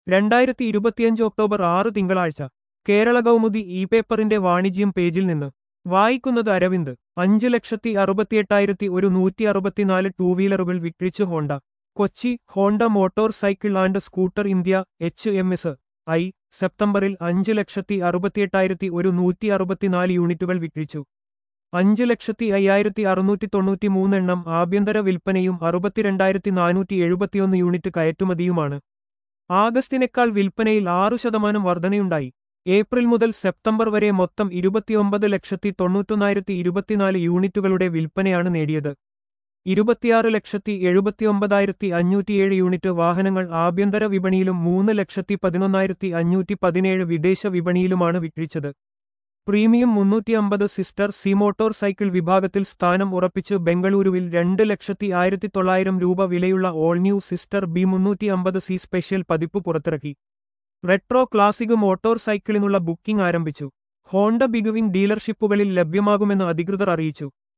രണ്ടായിരത്തി ഇരുപത്തിയഞ്ച് ഒക്ടോബർ ആറ് തിങ്കളാഴ്ച കേരള കൗമുദി ഇ പേപ്പറിന്റെ വാണിജ്യം പേജിൽ നിന്ന് വായിക്കുന്നത് അരവിന്ദ് അഞ്ച് ലക്ഷത്തി അറുപത്തിയെട്ടായിരത്തി ഒരു നൂറ്റി അറുപത്തിനാല് ടൂ വീലറുകൾ വിക്രിച്ച് Honda Kochi Honda motorcycle and scooter India H M S I സെപ്റ്റംബറിൽ അഞ്ച് ലക്ഷത്തി അറുപത്തിയെട്ടായിരത്തി ഒരു നൂറ്റി അറുപത്തിനാല് യൂണിറ്റുകൾ വിക്രിച്ചു അഞ്ച് ലക്ഷത്തി അയ്യായിരത്തി അറുന്നൂറ്റി തൊണ്ണൂറ്റി മൂന്നെണ്ണം ആഭ്യന്തര വിൽപ്പനയും അറുപത്തിരണ്ടായിരത്തി നാനൂറ്റി എഴുപത്തിയൊന്ന് യൂണിറ്റ് കയറ്റുമതിയുമാണ് ആഗസ്റ്റിനേക്കാൾ വിൽപ്പനയിൽ ആറു ശതമാനം വർധനയുണ്ടായി ഏപ്രിൽ മുതൽ സെപ്റ്റംബർ വരെ മൊത്തം ഇരുപത്തിയൊമ്പത് ലക്ഷത്തി തൊണ്ണൂറ്റൊന്നായിരത്തി ഇരുപത്തിനാല് യൂണിറ്റുകളുടെ വിൽപ്പനയാണ് നേടിയത് ഇരുപത്തിയാറ് ലക്ഷത്തി എഴുപത്തിയൊമ്പതായിരത്തി അഞ്ഞൂറ്റിയേഴ് യൂണിറ്റ് വാഹനങ്ങൾ ആഭ്യന്തര വിപണിയിലും മൂന്ന് ലക്ഷത്തി പതിനൊന്നായിരത്തി അഞ്ഞൂറ്റി പതിനേഴ് വിദേശ വിപണിയിലുമാണ് വിക്രിച്ചത് പ്രീമിയം മുന്നൂറ്റി അമ്പത് സിസ്റ്റർ സി മോട്ടോർ സൈക്കിൾ വിഭാഗത്തിൽ സ്ഥാനം ഉറപ്പിച്ച് ബംഗളൂരുവിൽ രണ്ട് ലക്ഷത്തി ആയിരത്തി തൊള്ളായിരം രൂപ വിലയുള്ള ഓൾ ന്യൂ സിസ്റ്റർ ബി മുന്നൂറ്റി അമ്പത് സി സ്പെഷ്യൽ പതിപ്പ് പുറത്തിറക്കി റെട്രോ ക്ലാസിക് മോട്ടോർ സൈക്കിളിനുള്ള ബുക്കിംഗ് ആരംഭിച്ചു ഹോണ്ട ബിഗുവിംഗ് ഡീലർഷിപ്പുകളിൽ ലഭ്യമാകുമെന്ന് അധികൃതർ അറിയിച്ചു